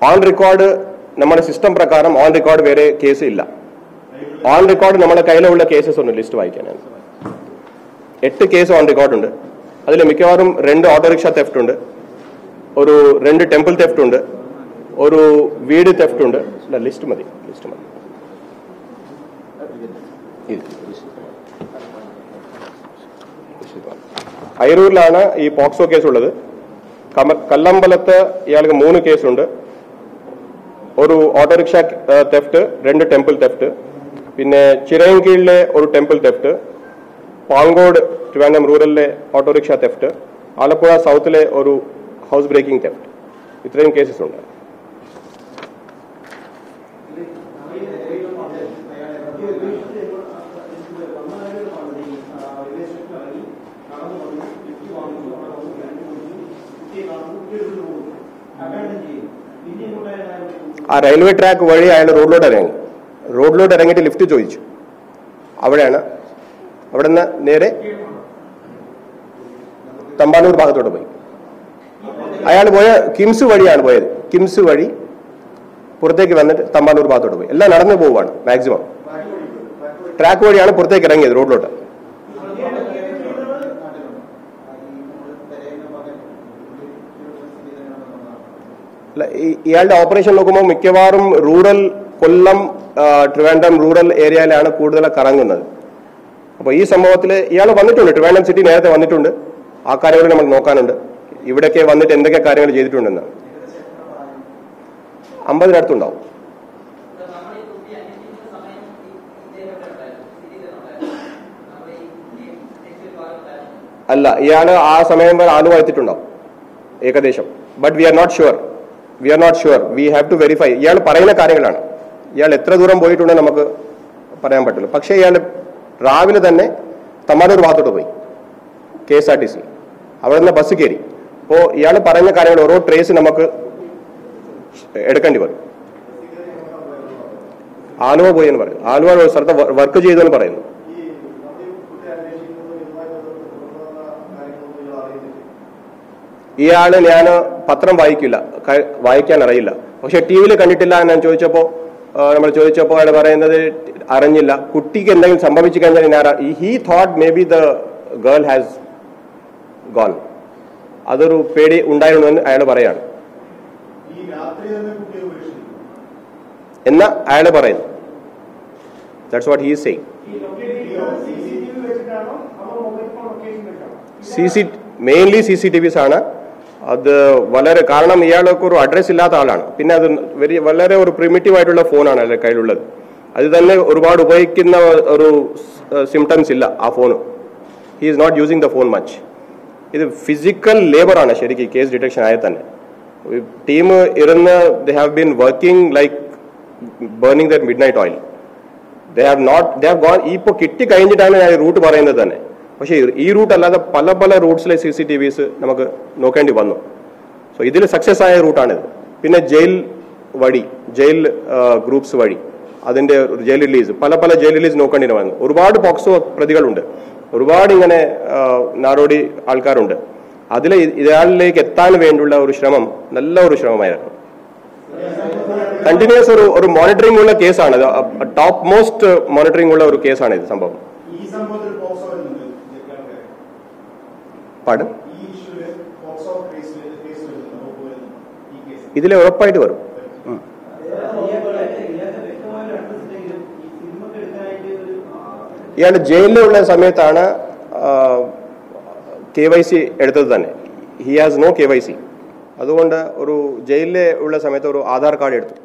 On record നമ്മുടെ system പ്രകാരം on record വേറെ കേസ് ഇല്ല ഓൺ റെക്കോർഡ് നമ്മുടെ കയ്യിലുള്ള കേസസ് ഉണ്ട് ലിസ്റ്റ് വായിക്കാനാണ് എട്ട് കേസ് ഓൺ റെക്കോർഡ് ഉണ്ട് അതിൽ മിക്കവാറും രണ്ട് ഓട്ടോറിക്ഷ തെഫ്റ്റ് ഉണ്ട് ഒരു രണ്ട് ടെമ്പിൾ തെഫ്റ്റ് ഉണ്ട് ഒരു വീട് തെഫ്റ്റ് ഉണ്ട് ഇല്ല ലിസ്റ്റ് മതി ലിസ്റ്റ് മതി ഇത്. അയരൂരിലാണ് ഈ പോക്സോ കേസ് ഉള്ളത് കമ- കല്ലമ്പലത്ത് ഇയാൾക്ക് മൂന്ന് കേസുണ്ട് ഒരു ഓട്ടോറിക്ഷ തെഫ്റ്റ് രണ്ട് ടെമ്പിൾ തെഫ്റ്റ് പിന്നെ ചിറയൻകീഴിലെ ഒരു ടെമ്പിൾ തെഫ്റ്റ് പാങ്കോട് ട്രിവാൻഡ്രം റൂറലിലെ ഓട്ടോറിക്ഷ തെഫ്റ്റ് ആലപ്പുഴ സൗത്തിലെ ഒരു ഹൗസ് ബ്രേക്കിംഗ് തെഫ്റ്റ് ഇത്രയും കേസസ് ഉണ്ട് ആ റെയിൽവേ ട്രാക്ക് വഴി അയാൾ റോഡിലോട്ട് ഇറങ്ങി റോഡിലോട്ട് ഇറങ്ങിയിട്ട് ലിഫ്റ്റ് ചോദിച്ചു അവിടെയാണ് അവിടെ നിന്ന് നേരെ തമ്പാനൂർ ഭാഗത്തോട്ട് പോയി അയാൾ പോയ കിംസ് വഴിയാണ് പോയത് കിംസ് വഴി പുറത്തേക്ക് വന്നിട്ട് തമ്പാനൂർ ഭാഗത്തോട്ട് പോയി എല്ലാം നടന്നു പോവുകയാണ് മാക്സിമം ട്രാക്ക് വഴിയാണ് പുറത്തേക്ക് ഇറങ്ങിയത് റോഡിലോട്ട് അല്ല ഈ- ഇയാളുടെ ഓപ്പറേഷൻ നോക്കുമ്പോൾ മിക്കവാറും റൂറൽ കൊല്ലം ആ, ട്രിവാൻഡ്രം റൂറൽ ഏരിയയിലാണ് കൂടുതൽ കറങ്ങുന്നത് അപ്പോൾ ഈ സംഭവത്തിൽ ഇയാൾ വന്നിട്ടുണ്ട് ട്രിവാൻഡ്രം സിറ്റി നേരത്തെ വന്നിട്ടുണ്ട് ആ കാര്യങ്ങൾ നമ്മൾ നോക്കാനുണ്ട് ഇവിടേക്ക് വന്നിട്ട് എന്തൊക്കെ കാര്യങ്ങൾ ചെയ്തിട്ടുണ്ടെന്ന് അമ്പതിനടുത്തുണ്ടാവും അല്ല ഇയാൾ ആ സമയം വരെ ആലുവ എത്തിയിട്ടുണ്ടാവും ഏകദേശം but we are not sure we are not sure we have to verify ഇയാൾ പറയുന്ന കാര്യങ്ങളാണ് ഇയാൾ എത്ര ദൂരം പോയിട്ടുണ്ടെന്ന് നമുക്ക് പറയാൻ പറ്റില്ല പക്ഷേ ഇയാൾ രാവിലെ തന്നെ തമ്മാനൂർ ഭാഗത്തോട്ട് പോയി K S R T C അവിടെ നിന്ന് ബസ് കയറി അപ്പോൾ ഇയാൾ പറഞ്ഞ കാര്യങ്ങൾ ഓരോ ട്രേസ് നമുക്ക് എടുക്കേണ്ടി വരും ആലുവ പോയി എന്ന് പറയും ആലുവ ഒരു സ്ഥലത്ത് വർക്ക് ചെയ്തു എന്ന് പറയുന്നു ഇയാള് ഞാൻ പത്രം വായിക്കില്ല ക- വായിക്കാൻ അറിയില്ല പക്ഷെ ടി വിയിൽ കണ്ടിട്ടില്ല എന്ന് ഞാൻ ചോദിച്ചപ്പോ ആ, നമ്മൾ ചോദിച്ചപ്പോൾ അയാൾ പറയുന്നത് അറിഞ്ഞില്ല കുട്ടിക്ക് എന്തെങ്കിലും സംഭവിച്ചു കഴിഞ്ഞാൽ ഞാൻ he thought maybe the girl has gone അതൊരു പേടി ഉണ്ടായിരുന്നു എന്ന് അയാൾ പറയാണ് ഈ രാത്രി തന്നെ കുട്ടിയെ ഉപേക്ഷിച്ചു എന്ന് അയാൾ പറയുന്നു that's what he saying C C T V വെച്ചിട്ടാണോ അതോ മൊബൈൽ ഫോൺ ലൊക്കേഷൻ വെച്ചാണോ C C mainly C C T Vs ആണ് അത് വളരെ കാരണം ഇയാൾക്ക് ഒരു അഡ്രസ് ഇല്ലാത്ത ആളാണ് പിന്നെ അത് വെരി വളരെ ഒരു പ്രിമിറ്റീവ് ആയിട്ടുള്ള ഫോണാണ് അയാളുടെ കയ്യിലുള്ളത് അത് തന്നെ ഒരുപാട് ഉപയോഗിക്കുന്ന ഒരു സിംറ്റംസ് ഇല്ല ആ phone he is not using the phone much ഇത് ഫിസിക്കൽ ലേബറാണ് ശരിക്കും കേസ് ഡിറ്റക്ഷൻ ആയ തന്നെ ടീം ഇരുന്ന് they have been working like burning the midnight oil they have not they have gone ഇപ്പൊ കിട്ടി കഴിഞ്ഞിട്ടാണ് ഞാൻ റൂട്ട് പറയുന്നത് തന്നെ പക്ഷേ ഈ റൂട്ട് അല്ലാതെ പല പല റൂട്ട്സിലെ സി സി ടി വിസ് നമുക്ക് നോക്കേണ്ടി വന്നു സോ ഇതിൽ സക്സസ് ആയ റൂട്ടാണിത് പിന്നെ ജയിൽ വഴി ജയിൽ ഗ്രൂപ്പ്സ് വഴി അതിന്റെ ജയിൽ റിലീസ് പല പല ജയിൽ റിലീസ് നോക്കേണ്ടി വന്നു ഒരുപാട് പോക്സോ പ്രതികളുണ്ട് ഒരുപാട് ഇങ്ങനെ ആ, നാടോടി ആൾക്കാരുണ്ട് അതിൽ ഇയാളിലേക്ക് എത്താൻ വേണ്ടിയുള്ള ഒരു ശ്രമം നല്ല ഒരു ശ്രമമായിരുന്നു കണ്ടിന്യൂസ് ഒരു ഒരു മോണിറ്ററിംഗ് ഉള്ള കേസാണ് ടോപ്പ് മോസ്റ്റ് മോണിറ്ററിംഗ് ഉള്ള ഒരു കേസാണ് ഇത് സംഭവം ഈ സംഭവത്തിൽ പോക്സോ വരുന്നുണ്ട് ജയിക്കാർക്ക് പാടും ഈ ഇഷ്യൂല് പോക്സോ കേസിൽ കേസ് വരുന്നുണ്ട് വകുപ്പ് വരുന്നുണ്ട് ഈ കേസ് ഇതിൽ ഉറപ്പായിട്ട് വരും ഉം. ഇയാൾ ജയിലിലുള്ള സമയത്താണ് കെ വൈ സി എടുത്തത് തന്നെ he has no K Y C അതുകൊണ്ട് ഒരു ജയിലിലെ ഉള്ള സമയത്ത് ഒരു ആധാർ കാർഡ് എടുത്തു